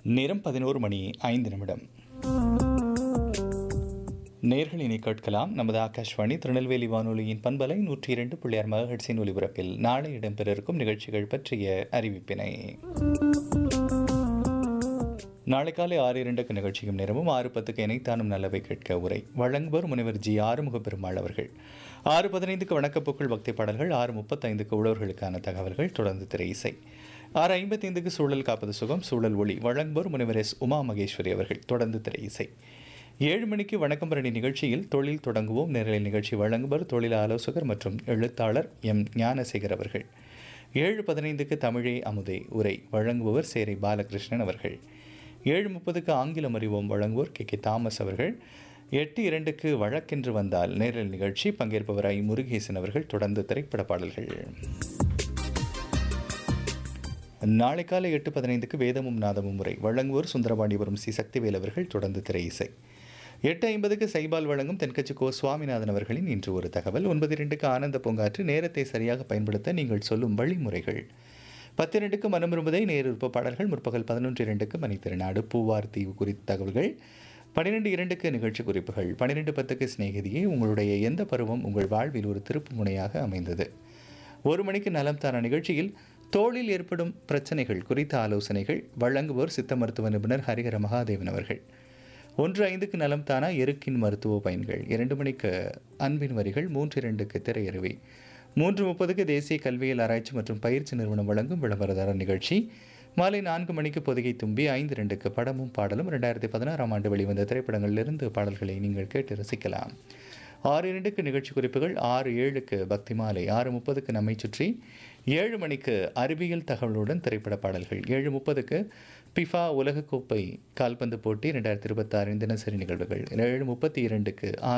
நேரம் பதினோரு மணி ஐந்து நிமிடம் நேர்களினை கேட்கலாம் நமது ஆகாஷ்வாணி திருநெல்வேலி வானொலியின் பண்பலை நூற்றி இரண்டு புள்ளியார் மகஹட்ஸின் ஒலிபரப்பில் நாளை இடம்பெற இருக்கும் நிகழ்ச்சிகள் பற்றிய அறிவிப்பினை நாளை காலை ஆறு இரண்டுக்கு நிகழ்ச்சியும் நேரமும் ஆறு பத்துக்கு இணைத்தானும் நல்லவை கேட்க உரை வழங்குவோர் முனைவர் ஜி ஆறுமுக பெருமாள் அவர்கள் ஆறு பதினைந்துக்கு வணக்கப்போக்கள் பக்தி பாடல்கள் ஆறு முப்பத்தைந்துக்கு உழவர்களுக்கான தகவல்கள் தொடர்ந்து திரை இசை ஆறு ஐம்பத்தைந்துக்கு சூழல் காப்பது சுகம் சூழல் ஒளி வழங்குவோர் முனைவர் எஸ் உமா மகேஸ்வரி அவர்கள் தொடர்ந்து திரை இசை ஏழு மணிக்கு வணக்கம் பரணி நிகழ்ச்சியில் தொழில் தொடங்குவோம் நேரலை நிகழ்ச்சி வழங்குவர் தொழில் ஆலோசகர் மற்றும் எழுத்தாளர் எம் ஞானசேகர் அவர்கள் ஏழு பதினைந்துக்கு தமிழே அமுதே உரை வழங்குபவர் சேரை பாலகிருஷ்ணன் அவர்கள் ஏழு முப்பதுக்கு ஆங்கிலம் அறிவோம் வழங்குவோர் கே கே தாமஸ் அவர்கள் எட்டு இரண்டுக்கு வழக்கென்று வந்தால் நேரல் நிகழ்ச்சி பங்கேற்பவர் ஐ முருகேசன் அவர்கள் தொடர்ந்து திரைப்பட பாடல்கள் நாளை காலை எட்டு பதினைந்துக்கு வேதமும் நாதமும் முறை வழங்குவோர் சுந்தரபாண்டிபுரம் சி சக்திவேல் அவர்கள் தொடர்ந்து திரை இசை எட்டு ஐம்பதுக்கு சைபால் வழங்கும் தென்கட்சி கோ சுவாமிநாதன் அவர்களின் இன்று ஒரு தகவல் ஒன்பது இரண்டுக்கு ஆனந்த பூங்காற்று நேரத்தை சரியாக பயன்படுத்த நீங்கள் சொல்லும் வழிமுறைகள் பத்து இரண்டுக்கு மனம் விரும்புதை நேருப்ப பாடல்கள் முற்பகல் பதினொன்று இரண்டுக்கு மணித்திருநாடு பூவார் தீவு குறித்த தகவல்கள் பன்னிரெண்டு இரண்டுக்கு நிகழ்ச்சி குறிப்புகள் பன்னிரெண்டு பத்துக்கு சிநேகிதியே உங்களுடைய எந்த பருவம் உங்கள் வாழ்வில் ஒரு திருப்பு முனையாக அமைந்தது ஒரு மணிக்கு நலம் தான நிகழ்ச்சியில் தோளில் ஏற்படும் பிரச்சனைகள் குறித்த ஆலோசனைகள் வழங்குவோர் சித்த மருத்துவ நிபுணர் ஹரிஹர மகாதேவன் அவர்கள் ஒன்று ஐந்துக்கு நலம் தானா எருக்கின் மருத்துவ பயன்கள் இரண்டு மணிக்கு அன்பின் வரிகள் மூன்று இரண்டுக்கு திரையருவி மூன்று முப்பதுக்கு தேசிய கல்வியியல் ஆராய்ச்சி மற்றும் பயிற்சி நிறுவனம் வழங்கும் விளம்பரதார நிகழ்ச்சி மாலை நான்கு மணிக்கு பொதிகை தும்பி ஐந்து ரெண்டுக்கு படமும் பாடலும் ரெண்டாயிரத்தி பதினாறாம் ஆண்டு வெளிவந்த திரைப்படங்களிலிருந்து பாடல்களை நீங்கள் கேட்டு ரசிக்கலாம் ஆறு இரண்டுக்கு நிகழ்ச்சி குறிப்புகள் ஆறு ஏழுக்கு பக்தி மாலை ஆறு முப்பதுக்கு நம்மை சுற்றி ஏழு மணிக்கு அறிவியல் தகவலுடன் திரைப்பட பாடல்கள் ஏழு முப்பதுக்கு பிஃபா உலகக்கோப்பை கால்பந்து போட்டி ரெண்டாயிரத்தி இருபத்தாறின் தினசரி நிகழ்வுகள் ஏழு முப்பத்தி இரண்டுக்கு